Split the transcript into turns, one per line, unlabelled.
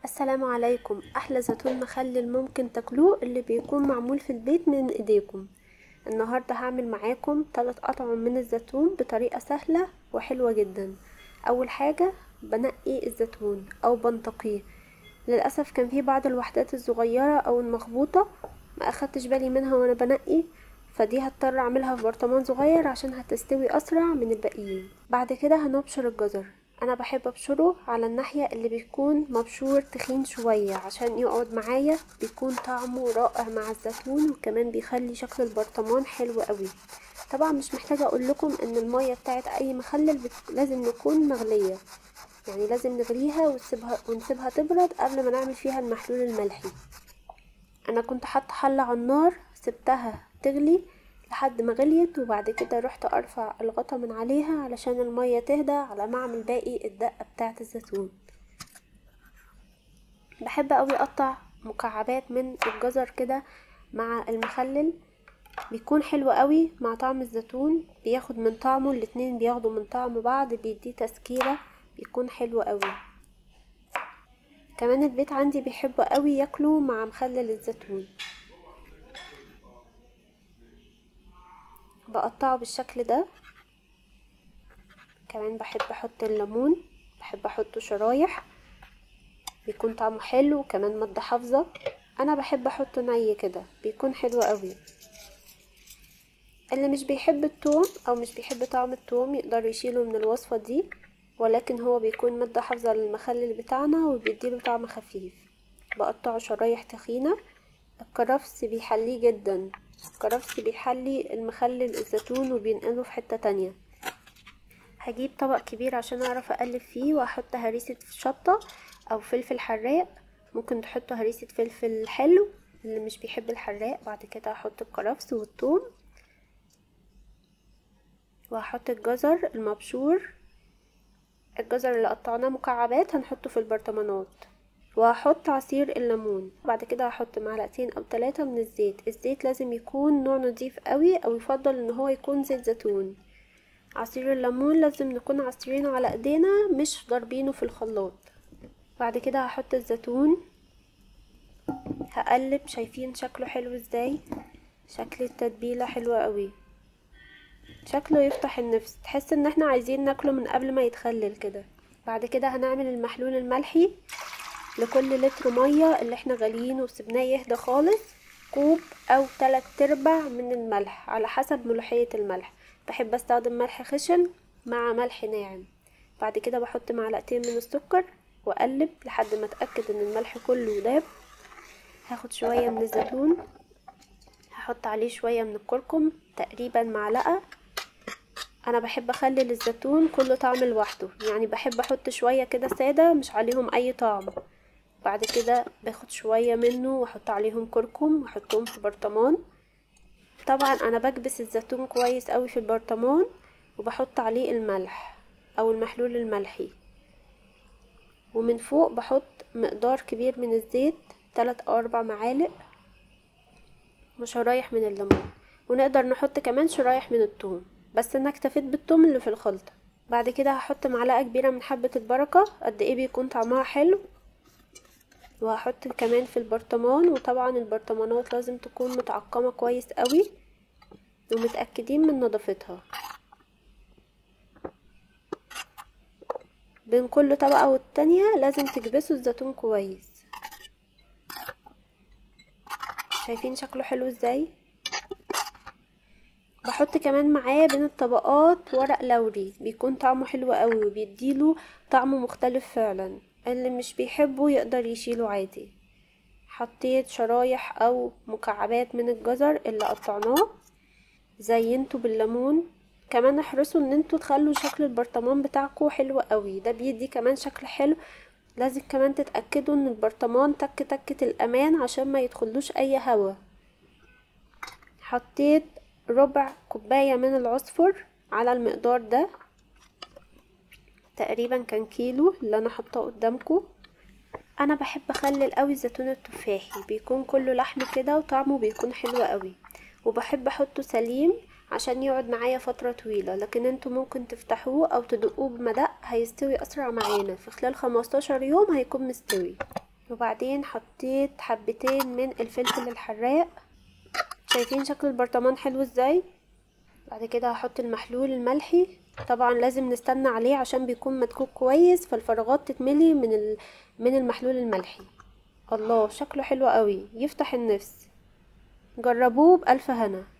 السلام عليكم احلى زيتون مخلل ممكن تاكلوه اللي بيكون معمول في البيت من ايديكم النهارده هعمل معاكم ثلاث اطعم من الزيتون بطريقه سهله وحلوه جدا اول حاجه بنقي الزيتون او بنتقيه للاسف كان في بعض الوحدات الصغيره او المخبوطه ما اخدتش بالي منها وانا بنقي فدي هضطر اعملها في برطمان صغير عشان هتستوي اسرع من الباقيين بعد كده هنبشر الجزر انا بحب ابشره على الناحية اللي بيكون مبشور تخين شوية عشان يقعد معايا بيكون طعمه رائع مع الزيتون وكمان بيخلي شكل البرطمان حلو قوي طبعا مش محتاجة اقول لكم ان المية بتاعت اي مخلل بت... لازم نكون مغلية يعني لازم نغليها ونسيبها ونسيبها تبرد قبل ما نعمل فيها المحلول الملحي انا كنت حاطه حله على النار سبتها تغلي لحد ما غليت وبعد كده رحت ارفع الغطا من عليها علشان المية تهدى على ما اعمل باقي الدقة بتاعة الزيتون بحب قوي اقطع مكعبات من الجزر كده مع المخلل بيكون حلو قوي مع طعم الزيتون بياخد من طعمه الاتنين بياخدوا من طعم بعض بيديه تسكيرة بيكون حلو قوي كمان البيت عندي بيحبوا قوي ياكلوا مع مخلل الزيتون بقطعه بالشكل ده كمان بحب احط الليمون بحب احطه شرايح بيكون طعمه حلو وكمان مادة حافظة انا بحب احطه ني كده بيكون حلو قوي اللي مش بيحب التوم او مش بيحب طعم التوم يقدر يشيله من الوصفة دي ولكن هو بيكون مادة حافظة للمخلل بتاعنا وبيديله طعم خفيف بقطعه شرايح تخينة الكرفس بيحليه جدا الكرفس بيحلي المخلل الزيتون وبينقله في حتة تانية هجيب طبق كبير عشان اعرف اقلب فيه واحط هريسة شطة او فلفل حراق ممكن تحطوا هريسة فلفل حلو اللي مش بيحب الحراق بعد كده هحط الكرفس والثوم وهحط الجزر المبشور الجزر اللي قطعناه مكعبات هنحطه في البرطمانات وهحط عصير الليمون بعد كده هحط معلقتين او ثلاثة من الزيت الزيت لازم يكون نوع نضيف قوي او يفضل ان هو يكون زيت زيتون عصير الليمون لازم نكون عصيرينه على ايدينا مش ضاربينه في الخلاط بعد كده هحط الزيتون هقلب شايفين شكله حلو ازاي شكل التتبيلة حلوة قوي شكله يفتح النفس تحس ان احنا عايزين ناكله من قبل ما يتخلل كده بعد كده هنعمل المحلول الملحي لكل لتر مية اللي احنا غاليينه وسبناه يهدى خالص كوب او تلات ارباع من الملح على حسب ملوحية الملح بحب استخدم ملح خشن مع ملح ناعم بعد كده بحط معلقتين من السكر واقلب لحد ما اتاكد ان الملح كله داب هاخد شوية من الزيتون هحط عليه شوية من الكركم تقريبا معلقة انا بحب اخلل الزيتون كله طعم لوحده يعني بحب احط شوية كده سادة مش عليهم اي طعم بعد كده باخد شوية منه واحط عليهم كركم واحطهم في برطمان طبعا انا بكبس الزيتون كويس قوي في البرطمان وبحط عليه الملح او المحلول الملحي ومن فوق بحط مقدار كبير من الزيت تلات او اربع معالق وشرايح من الليمون ونقدر نحط كمان شرايح من الثوم بس انا اكتفيت بالثوم اللي في الخلطة بعد كده هحط معلقة كبيرة من حبة البركة قد ايه بيكون طعمها حلو وهحط كمان في البرطمان وطبعا البرطمانات لازم تكون متعقمة كويس قوي ومتأكدين من نظافتها بين كل طبقة والتانية لازم تكبسوا الزيتون كويس شايفين شكله حلو ازاي بحط كمان معاه بين الطبقات ورق لوري بيكون طعمه حلو قوي وبيديله طعم مختلف فعلا اللي مش بيحبه يقدر يشيله عادي حطيت شرايح او مكعبات من الجزر اللي قطعناه زينته بالليمون كمان احرصوا ان انتوا تخلوا شكل البرطمان بتاعكم حلو قوي ده بيدي كمان شكل حلو لازم كمان تتأكدوا ان البرطمان تك تكة الامان عشان ما يدخلوش اي هوا حطيت ربع كوباية من العصفر على المقدار ده تقريبا كان كيلو اللي انا حاطاه قدامكم انا بحب اخلل قوي الزيتون التفاحي بيكون كله لحم كده وطعمه بيكون حلو قوي وبحب احطه سليم عشان يقعد معايا فترة طويلة لكن انتوا ممكن تفتحوه او تدقوه بمدق هيستوي اسرع معانا في خلال 15 يوم هيكون مستوي وبعدين حطيت حبتين من الفلفل الحراق شايفين شكل البرطمان حلو ازاي بعد كده هحط المحلول الملحي طبعا لازم نستنى عليه عشان بيكون مدكوك كويس فالفراغات تتملي من ال... من المحلول الملحي الله شكله حلو قوي يفتح النفس جربوه بألف هنا